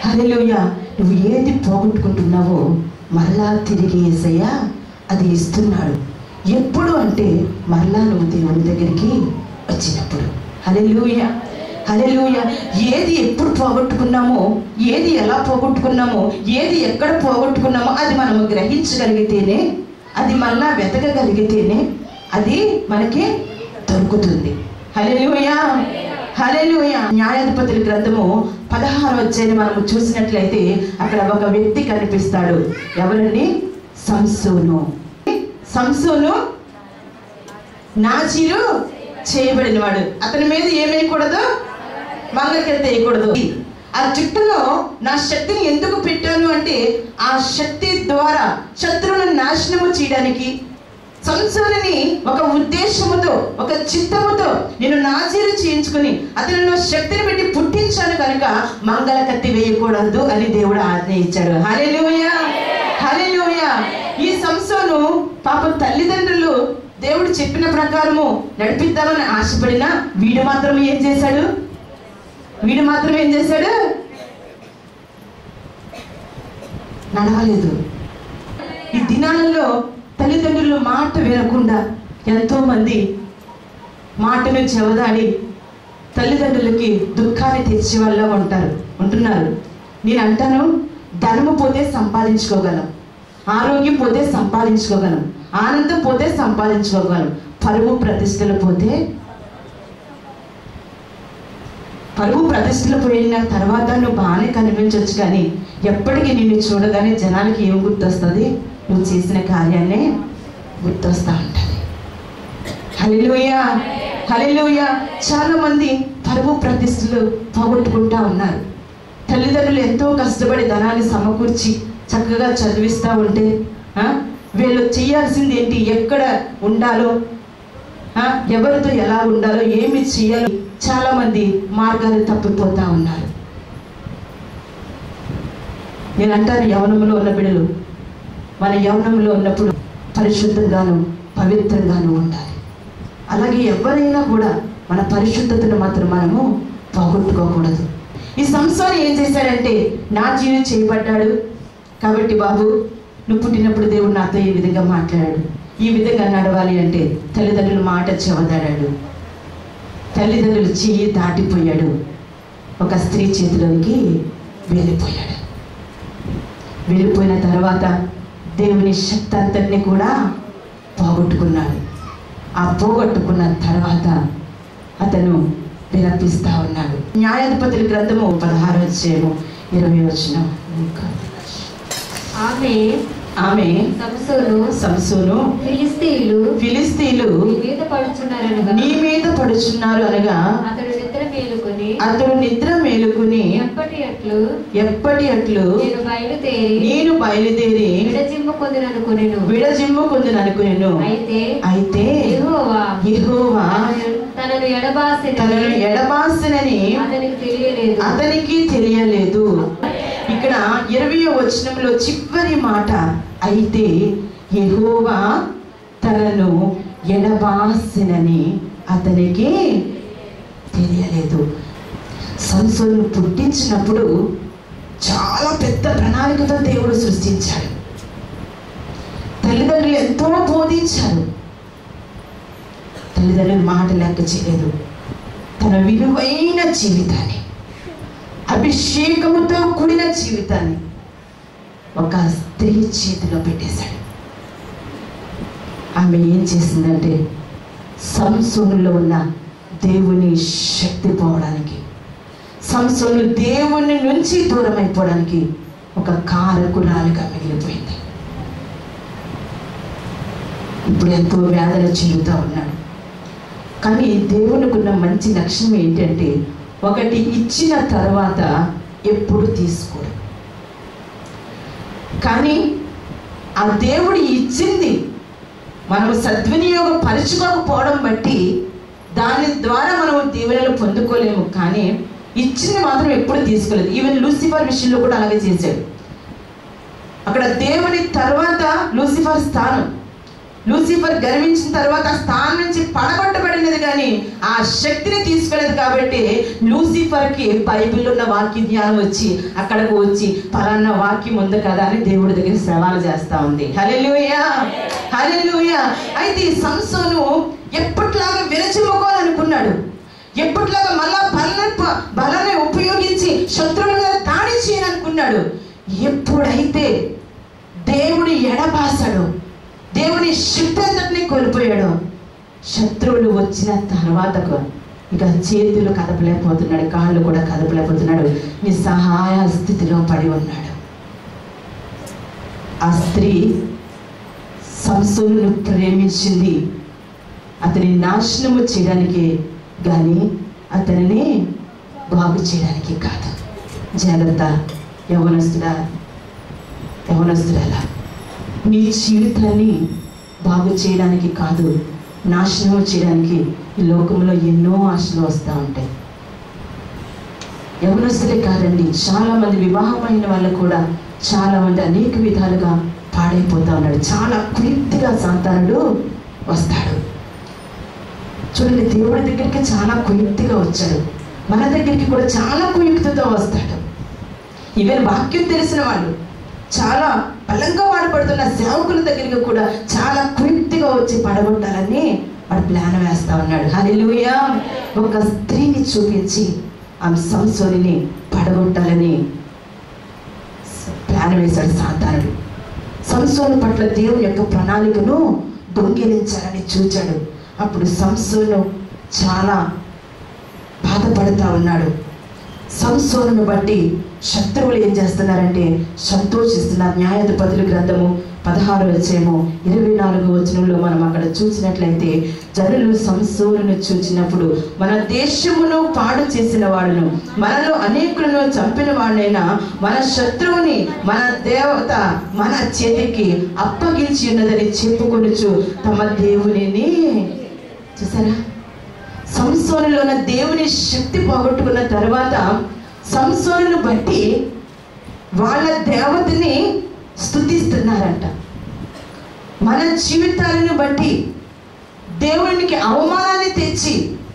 హల్లెలూయా నువ్వు ఏది పోగొట్టుకుంటున్నావో మరలా తిరిగి ఏసయ్యా అది ఇస్తున్నాడు ఎప్పుడు అంటే మరలా నువ్వు దేవుని దగ్గరికి వచ్చినప్పుడు హల్లెలూయా హల్లెలూయా ఏది ఎప్పుడు పోగొట్టుకున్నామో ఏది ఎలా పోగొట్టుకున్నామో ఏది ఎక్కడ పోగొట్టుకున్నామో అది మనము గ్రహించగలిగితేనే అది మళ్ళా వెతకగలిగితేనే అది మనకి దొరుకుతుంది హల్లెలూయా హల్లెలూయా న్యాయాధిపతుల గ్రంథము పదహారు వచ్చేది మనము చూసినట్లయితే అక్కడ ఒక వ్యక్తి కనిపిస్తాడు ఎవరండి సంసోను సంసోను నాజీరు చేయబడిన వాడు అతని మీద ఏమేయకూడదు మంగళకెత్త వేయకూడదు ఆ జుట్టులో నా శక్తిని ఎందుకు పెట్టాను అంటే ఆ శక్తి ద్వారా శత్రువులను నాశనము చేయడానికి సంసోని ఒక ఉద్దేశముతో ఒక చిత్తముతో నేను నాజీరు చేయించుకుని అతనిలో శక్తిని పెట్టి పుట్టించాను కనుక మంగళ కత్తి వేయకూడదు అని దేవుడు ఆజ్ఞ ఇచ్చాడు హల్లెలూయా హల్లెలూయా ఈ సంసోను పాపం తల్లిదండ్రులు దేవుడు చెప్పిన ప్రకారము నడిపిద్దామని ఆశపడినా వీడు మాత్రం ఏం చేశాడు వీడు మాత్రం ఏం చేశాడు నడవలేదు ఈ దినాలలో తల్లిదండ్రులు మాట వినకుండా ఎంతో మంది మాటను చెవదాడి తల్లిదండ్రులకి దుఃఖాన్ని తెచ్చే వాళ్ళ ఉంటారు ఉంటున్నారు నేను అంటాను ధనము పోతే సంపాదించుకోగలం ఆరోగ్యం పోతే సంపాదించుకోగలం ఆనందం పోతే సంపాదించుకోగలం పరువు ప్రతిష్టలు పోతే పరువు ప్రతిష్టలు పోయిన తర్వాత నువ్వు బాగానే కనిపించవచ్చు కానీ ఎప్పటికీ నిన్ను చూడగానే జనాలకి ఏం గుర్తొస్తుంది నువ్వు చేసిన కార్యాన్నే గుర్తొస్తా ఉంటుంది హలిలుయా హలిలుయా చాలా మంది పరువు ప్రతిష్టలు పోగొట్టుకుంటా ఉన్నారు తల్లిదండ్రులు ఎంతో కష్టపడి ధనాన్ని సమకూర్చి చక్కగా చదివిస్తూ ఉంటే ఆ, వీళ్ళు చేయాల్సింది ఏంటి ఎక్కడ ఉండాలో ఆ, ఎవరితో ఎలా ఉండాలో ఏమి చేయాలో చాలా మంది మార్గాలు తప్పిపోతా ఉన్నారు నేను అంటాను యవనంలో ఉన్న బిడ్డలు మన యవనంలో ఉన్నప్పుడు పరిశుద్ధంగాను పవిత్రంగాను ఉండాలి అలాగే ఎవరైనా కూడా మన పరిశుద్ధతను మాత్రం మనము పోగొట్టుకోకూడదు ఈ సంసారం ఏం చేశాడంటే నా జీవి చేయబడ్డాడు కాబట్టి బాబు నువ్వు పుట్టినప్పుడు దేవుడు నాతో ఈ విధంగా మాట్లాడాడు ఈ విధంగా నడవాలి అంటే తల్లిదండ్రుల మాట చెవదాడాడు తల్లిదండ్రులు చెయ్యి దాటిపోయాడు ఒక స్త్రీ చేతిలోనికి వెళ్ళిపోయాడు వెళ్ళిపోయిన తర్వాత దేవుని శక్తి అంతటిని కూడా పోగొట్టుకున్నాడు ఆ పోగొట్టుకున్న తర్వాత అతను విలపిస్తా ఉన్నాడు న్యాయాధిపతుల గ్రంథము పదహారు వచ్చేమో ఇరవై వచ్చిన ఆమె ఆమె సంసోను సంసోను ఫిలిస్తీన్లు ఫిలిస్తీన్లు నీ మీద పడుచున్నారనగా నీ మీద పడుచున్నారు అనగా అతడు నిద్ర మేలుకొని అతడు నిద్ర మేలుకుని ఎప్పటి అట్లు ఎప్పటి అట్లు నేను బయలుదేరి నేను బయలుదేరి విడజిమ్ము కొందుననుకొనెను విడజిమ్ము కొందుననుకునేను అయితే అయితే యెహోవా యెహోవా తనను ఎడబాసిన తనను ఎడబాసినని అతనికి తెలియలేదు అతనికి తెలియలేదు ఇక్కడ ఇరవై వచనంలో చివరి మాట అయితే యెహోవా తనను ఎడబాసినని అతనికి తెలియలేదు సంసోను పుట్టించినప్పుడు చాలా పెద్ద ప్రణాళికతో దేవుడు సృష్టించాడు తల్లిదండ్రులు ఎంతో బోధించారు తల్లిదండ్రులు మాట లెక్క చేయలేదు తన విలువైన జీవితాన్ని అభిషేకముతో కూడిన జీవితాన్ని ఒక స్త్రీ చేతిలో పెట్టేశాడు ఆమె ఏం చేసిందంటే సంసోనులో ఉన్న దేవుని శక్తి పోవడానికి సంసోను దేవుని నుంచి దూరం అయిపోవడానికి ఒక కారకురాలుగా మిగిలిపోయింది ఇప్పుడు ఎంతో వేదన చెందుతూ ఉన్నాడు కానీ దేవునికి ఉన్న మంచి లక్ష్యం ఏంటంటే ఒకటి ఇచ్చిన తర్వాత ఎప్పుడు తీసుకోడు కానీ ఆ దేవుడు ఇచ్చింది మనం సద్వినియోగం పరుచుకోకపోవడం బట్టి దాని ద్వారా మనం దీవెనలు పొందుకోలేము కానీ ఇచ్చింది మాత్రం ఎప్పుడు తీసుకోలేదు ఈవెన్ లూసిఫర్ విషయంలో కూడా అలాగే చేశాడు అక్కడ దేవుని తర్వాత లూసిఫర్ స్థానం లూసిఫర్ గర్వించిన తర్వాత ఆ స్థానం నుంచి పడగొట్టబడినది కానీ ఆ శక్తిని తీసుకోలేదు కాబట్టి లూసిఫర్కి బైబిల్లో ఉన్న వాక్య జ్ఞానం వచ్చి అక్కడికి వచ్చి పలానా వాక్యం ఉంది కదా అని దేవుడి దగ్గర సవాలు చేస్తా ఉంది హల్లెలూయా హల్లెలూయా అయితే ఈ సంసోను ఎప్పటిలాగా విరచిమ్ముకోవాలనుకున్నాడు ఎప్పటిలాగా మళ్ళా బలాన్ని బలాన్ని ఉపయోగించి శత్రువుల మీద దాడి చేయాలనుకున్నాడు ఎప్పుడైతే దేవుడి ఎడబాసాడు దేవుని శక్తి అంతటిని కోల్పోయాడు శత్రువులు వచ్చిన తర్వాతకు ఇక చేతులు కదపలేకపోతున్నాడు కాళ్ళు కూడా కదపలేకపోతున్నాడు నిస్సహాయ స్థితిలో పడి ఉన్నాడు ఆ స్త్రీ సంసోను ప్రేమించింది అతని నాశనము చేయడానికి కానీ అతనిని బాగు చేయడానికి కాదు జాగ్రత్త యవనస్తుడా యవనస్తుడాలా నీ జీవితాన్ని బాగు చేయడానికి కాదు నాశనం చేయడానికి ఈ లోకంలో ఎన్నో ఆశలు వస్తూ ఉంటాయి యవనస్తులే కాదండి చాలా మంది వివాహమైన వాళ్ళు కూడా చాలా మంది అనేక విధాలుగా పాడైపోతా ఉన్నాడు చాలా కుయుక్తిగా సంతానుడు వస్తాడు చూడండి దేవుడి దగ్గరికి చాలా కుయుక్తిగా వచ్చాడు మన దగ్గరికి కూడా చాలా కుయుక్తితో వస్తాడు ఈవెన్ వాక్యం తెలిసిన వాళ్ళు చాలా బలంగా వాడబడుతున్న సేవకుల దగ్గరికి కూడా చాలా కుయుక్తిగా వచ్చి పడగొట్టాలని వాడు ప్లాన్ వేస్తా ఉన్నాడు హల్లెలూయా ఒక స్త్రీని చూపించి ఆమె సంసోనిని పడగొట్టాలని ప్లాన్ వేశాడు సాతానుడు సంసోను పట్ల దేవుని యొక్క ప్రణాళికను దొంగిలించాలని చూచాడు అప్పుడు సంసోను చాలా బాధపడుతూ ఉన్నాడు సంసోనును బట్టి శత్రువులు ఏం చేస్తున్నారంటే సంతోషిస్తున్నారు న్యాయాధిపతుల గ్రంథము పదహారు వచ్చేమో ఇరవై నాలుగు వచనంలో మనం అక్కడ చూసినట్లయితే జనులు సంసోనును చూచినప్పుడు మన దేశమును పాడు చేసిన వాడును మనలో అనేకులను చంపిన వాడైనా మన శత్రువుని మన దేవత మన చేతికి అప్పగించి ఉన్నదని చెప్పుకొనుచు తమ దేవునిని చూసారా సంసోనులో ఉన్న దేవుని శక్తి పోగొట్టుకున్న తర్వాత సంసోనును బట్టి వాళ్ళ దేవతని స్థుతిస్తున్నారంట మన జీవితాలను బట్టి దేవునికి అవమానాన్ని తెచ్చి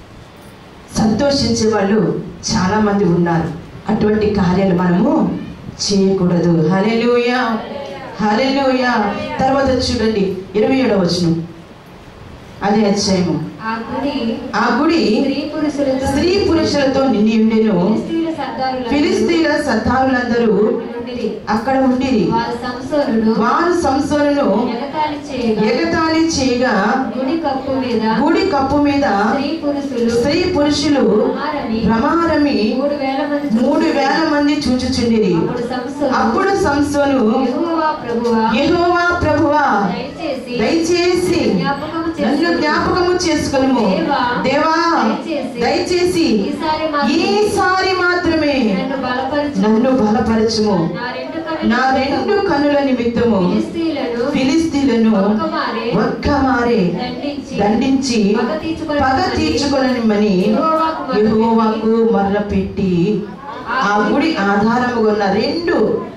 సంతోషించే వాళ్ళు చాలా మంది ఉన్నారు అటువంటి కార్యాలు మనము చేయకూడదు హలెలుయా హలెలుయా తర్వాత చూడండి ఇరవై ఏడవ వచనం అదే అధ్యాయము ఆ గుడి ఆ గుడి స్త్రీ పురుషులతో స్త్రీ పురుషులతో నిండి ఉండెను ఫిలిస్తీయుల సర్దారులందరూ ఫిలిస్తీన్ల సర్దారులందరూ ఉండిరి. అక్కడ ఉండిరి వారు సంసోనుడు వారు సంసోనును ఎగతాళి చేయగా ఎగతాళి చేయగా గుడి కప్పు మీద గుడి కప్పు మీద స్త్రీ పురుషులు స్త్రీ పురుషులు ప్రమారమి ప్రమారమి మూడు వేల మంది మూడు వేల మంది చూచుచుండిరి అప్పుడు సంసోను అప్పుడు సంసోను యెహోవా ప్రభువా యెహోవా ప్రభువా దయచేసి దయచేసి జ్ఞాపకము నన్ను చేసుకొనుము. జ్ఞాపకము చేసుకొనుము దేవా, దేవా దయచేసి దయచేసి ఈసారి మాత్రమే ఈసారి మాత్రమే నన్ను బలపరచు నన్ను బలపరచుము నా రెండు కన్నుల నా రెండు కనుల నిమిత్తము ఫిలిస్తీయులను ఫిలిస్తీన్లను ఒక్కమారే ఒక్క మారే దండించి దండించి పగ తీర్చుకొనమని పగ తీర్చుకొనమని యెహోవాకు మొర్రపెట్టి, యెహోవాకు మర్రపెట్టి ఆ గుడి ఆధారముగా ఉన్న రెండు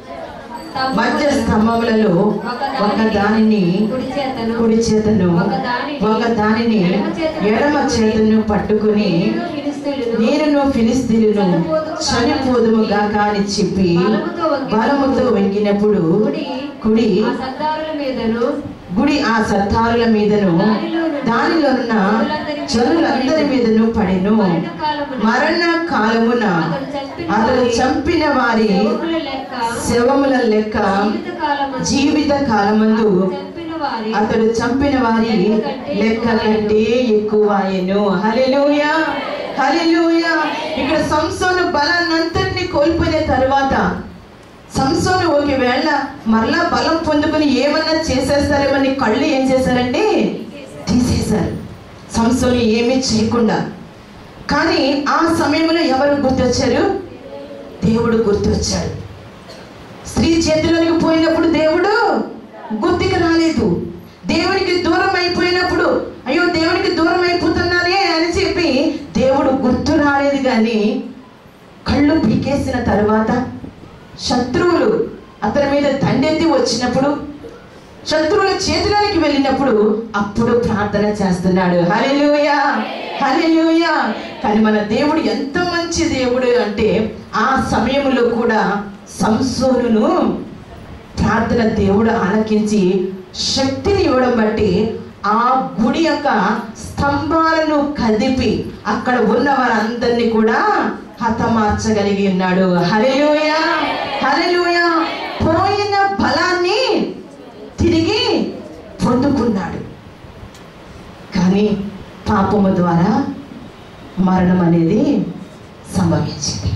మధ్య స్తంభములలో ఒక దానిని కుడి చేతను కుడి చేతను ఒక దానిని ఎడమ చేతను పట్టుకుని నేను ఫిలిస్తీయులను నేనును ఫిలిస్తీనును చనిపోదుము గాక అని చెప్పి బలముతో వెంగినప్పుడు గుడి కుడి ఆ సర్దారుల మీదను గుడి ఆ సర్దారుల మీదను దానిలోనున్న జనులందరి మీదను పడెను మరణ కాలమున అతడు చంపిన వారి దేవుల లెక్క శవముల లెక్క జీవిత జీవిత కాలమందు చంపిన వారి అతడు చంపిన వారి లెక్క కంటే ఎక్కువ ఆయను హల్లెలూయా హల్లెలూయా ఇక్కడ సంసోను బలాన్నంతటిని కోల్పోయిన తర్వాత సంసోను ఒకవేళ మరలా బలం పొందుకుని ఏమన్నా చేసేస్తారేమని కళ్ళు ఏం చేశారంటే తీసేశారు సంసోను ఏమీ చేయకుండా కానీ ఆ సమయంలో ఎవరు గుర్తొచ్చారు దేవుడు గుర్తొచ్చాడు స్త్రీ చేతిలోనికి పోయినప్పుడు దేవుడు గుర్తుకు రాలేదు దేవునికి దూరం అయిపోయినప్పుడు అయ్యో దేవునికి దూరం అయిపోతున్నారే అని చెప్పి దేవుడు గుర్తు రాలేదు కానీ కళ్ళు పీకేసిన తర్వాత శత్రువులు అతని మీద తండెత్తి వచ్చినప్పుడు శత్రువుల చేతిలోనికి వెళ్ళినప్పుడు అప్పుడు ప్రార్థన చేస్తున్నాడు హల్లెలూయా హల్లెలూయా కానీ మన దేవుడు ఎంత మంచి దేవుడు అంటే ఆ సమయంలో కూడా సంసోనును ప్రార్థన దేవుడు ఆలకించి శక్తిని ఇవ్వడం బట్టి ఆ గుడి యొక్క స్తంభాలను కదిపి అక్కడ ఉన్న వారందరినీ కూడా హతమార్చగలిగి ఉన్నాడు హల్లెలూయ హల్లెలూయ పోయిన బలాన్ని తిరిగి పొందుకున్నాడు కానీ పాపము ద్వారా మరణం అనేది సంభవించింది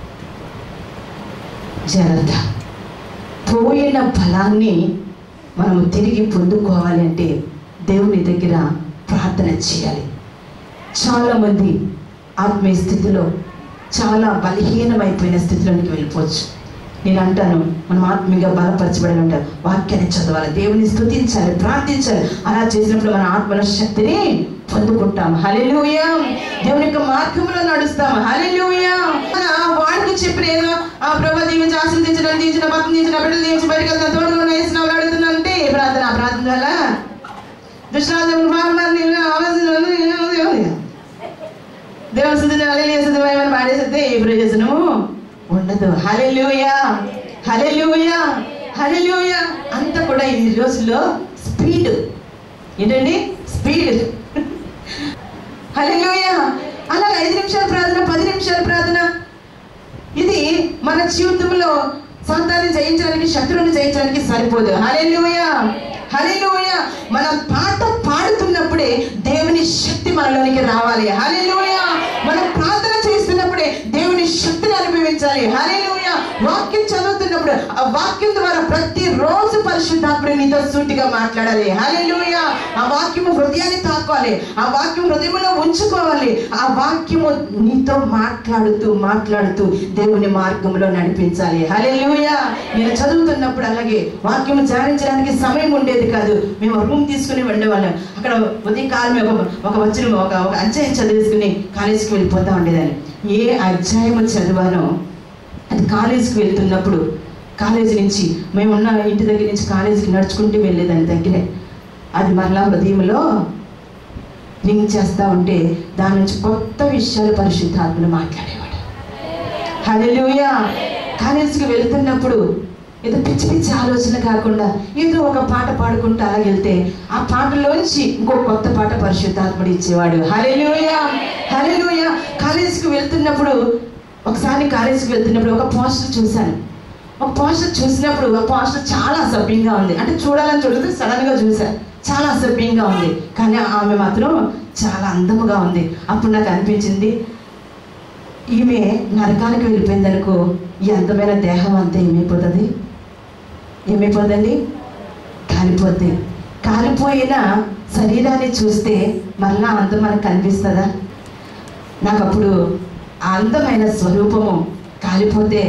జాగ్రత్త పోయిన ఫలాన్ని మనము తిరిగి పొందుకోవాలి అంటే దేవుని దగ్గర ప్రార్థన చేయాలి చాలామంది ఆత్మీయ స్థితిలో చాలా బలహీనమైపోయిన స్థితిలోనికి వెళ్ళిపోవచ్చు నేను అంటాను మనం ఆత్మీయంగా బలపరచబడి ఉంటారు వాక్యాన్ని చదవాలి దేవుని స్తుతించాలి ప్రార్థించాలి అలా చేసినప్పుడు మన ఆత్మల శక్తిని పొందుకుంటాం హల్లెలూయా దేవుని యొక్క మార్గంలో నడుస్తాం హల్లెలూయా మన వాడికి చెప్పిన ఏదో ఆ ప్రభు దీవించి ఆశీర్వదించడం దీవించిన భక్తిని దీవించిన బిడ్డలు దీవించి బయటకు వెళ్తాను తోడుగా వేసిన వాళ్ళు అడుగుతుందంటే ఏ ప్రార్థన ఆ ప్రార్థన వల్ల దుష్టాంతం దేవుని స్థుతిని అలెలు చేస్తుంది ఏమైనా పాడేసేస్తే ఏ ప్రయోజనము ఉండదు హలెలుయా హలెలుయా హలెలుయా అంతా కూడా ఈ రోజుల్లో స్పీడ్ ఏంటండి స్పీడ్ హలెలుయా అలాగే ఐదు నిమిషాల ప్రార్థన పది నిమిషాల ప్రార్థన ఇది మన జీవితంలో సాతాన్ని జయించడానికి శత్రువుని జయించడానికి సరిపోదు హల్లెలూయా హల్లెలూయా మనం పాట పాడుతున్నప్పుడే దేవుని శక్తి మనలోనికి రావాలి హల్లెలూయా మనం ప్రార్థన చేస్తున్నప్పుడే దేవుని శక్తిని అనుభవించాలి హల్లెలూయా వాక్యం చదువుతున్నప్పుడు ఆ వాక్యం ద్వారా ప్రతి రోజు పరిశుద్ధాత్ముడు నీతో సూటిగా మాట్లాడాలి హల్లెలూయా ఆ వాక్యము హృదయాన్ని తాకాలి ఆ వాక్యం హృదయంలో ఉంచుకోవాలి ఆ వాక్యము నీతో మాట్లాడుతూ మాట్లాడుతూ దేవుని మార్గంలో నడిపించాలి హల్లెలూయా నేను చదువుతున్నప్పుడు అలాగే వాక్యం ధ్యానించడానికి సమయం ఉండేది కాదు మేము రూమ్ తీసుకుని ఉండేవాళ్ళం అక్కడ ఉదయం కాలం ఒక ఒక వచ్చిన ఒక ఒక అధ్యాయం చదివేసుకుని కాలేజీకి వెళ్ళిపోతా ఉండేదాన్ని ఏ అధ్యాయం చదివానో అది కాలేజీకి వెళ్తున్నప్పుడు కాలేజీ నుంచి మేము ఉన్న ఇంటి దగ్గర నుంచి కాలేజీకి నడుచుకుంటూ వెళ్ళేదాన్ని దగ్గరే అది మరలా హృదయంలో రింగ్ చేస్తూ ఉంటే దాని నుంచి కొత్త విషయాలు పరిశుద్ధాత్మలు మాట్లాడేవాడు హల్లెలూయా కాలేజీకి వెళ్తున్నప్పుడు ఏదో పిచ్చి పిచ్చి ఆలోచన కాకుండా ఏదో ఒక పాట పాడుకుంటూ అలా వెళ్తే ఆ పాటలోంచి ఇంకో కొత్త పాట పరిశుద్ధాత్ముడు ఇచ్చేవాడు హల్లెలూయా హల్లెలూయా కాలేజీకి వెళ్తున్నప్పుడు ఒకసారి కాలేజీకి వెళ్తున్నప్పుడు ఒక పోస్టర్ చూశాను ఒక పోస్టర్ చూసినప్పుడు ఆ పోస్టర్ చాలా అసభ్యంగా ఉంది అంటే చూడాలని చూడితే సడన్ గా చూశాను చాలా అసభ్యంగా ఉంది కానీ ఆమె మాత్రం చాలా అందముగా ఉంది అప్పుడు నాకు అనిపించింది ఈమె నరకానికి వెళ్ళిపోయింది అనుకో ఈ అందమైన దేహం అంతా ఏమైపోతుంది ఏమైపోతుంది కాలిపోద్ది కాలిపోయిన శరీరాన్ని చూస్తే మళ్ళా అందం మనకు కనిపిస్తుందా నాకు అప్పుడు ఆ అందమైన స్వరూపము కాలిపోతే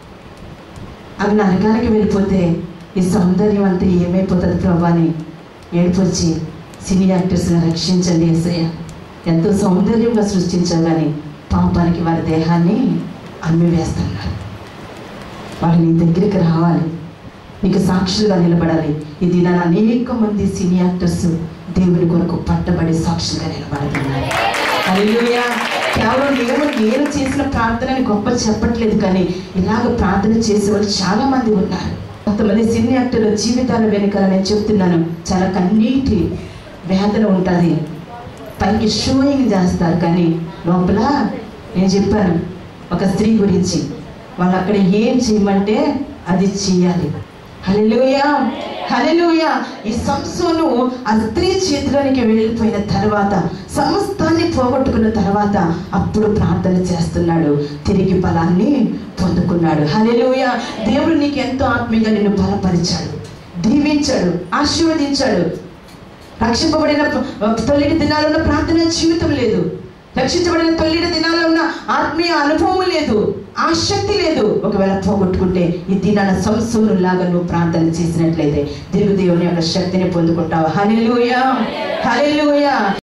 అవి నరకానికి వెళ్ళిపోతే ఈ సౌందర్యం అంతా ఏమైపోతుంది ప్రభా అని ఏడుపొచ్చి సినీ యాక్టర్స్ని రక్షించండి ఏసయ్య ఎంతో సౌందర్యంగా సృష్టించావు కానీ పాపానికి వారి దేహాన్ని అమ్మి వేస్తున్నారు వాళ్ళు నీ దగ్గరికి రావాలి నీకు సాక్షులుగా నిలబడాలి ఇది నా అనేక మంది సినీ యాక్టర్స్ దేవుని కొరకు పట్టబడి సాక్షులుగా నిలబడుతున్నారు హల్లెలూయా కేవలం నేను నేను చేసిన ప్రార్థనని గొప్ప చెప్పట్లేదు కానీ ఇలాగ ప్రార్థన చేసే వాళ్ళు చాలా మంది ఉన్నారు కొంతమంది సినీ యాక్టర్ల జీవితాల వెనుకాల నేను చెప్తున్నాను చాలా కన్నీటి వేదన ఉంటుంది పైకి షోయింగ్ చేస్తారు కానీ లోపల నేను చెప్పాను ఒక స్త్రీ గురించి వాళ్ళు అక్కడ ఏం చేయమంటే అది చేయాలి హల్లెలూయా హల్లెలూయా ఈ సంసోను ఆ స్త్రీ చేతిలోనికి వెళ్ళిపోయిన తర్వాత సమస్తాన్ని పోగొట్టుకున్న తర్వాత అప్పుడు ప్రార్థన చేస్తున్నాడు తిరిగి బలాన్ని పొందుకున్నాడు హల్లెలూయా దేవుడు నీకు ఎంతో ఆత్మీయంగా నిన్ను బలపరిచాడు దీవించాడు ఆశీర్వదించాడు రక్షింపబడిన ప- తొలిటి దినాల్లో ఉన్న ప్రార్థన జీవితం లేదు రక్షించబడిన తొలిటి దినాల్లో ఉన్న ఆత్మీయ అనుభవం లేదు ఆసక్తి లేదు ఒకవేళ పోగొట్టుకుంటే ఈ దినాల సంసూరు లాగా నువ్వు ప్రార్థన చేసినట్లయితే తిరుగు దేవుని యొక్క శక్తిని పొందుకుంటావు హల్లెలూయా హల్లెలూయా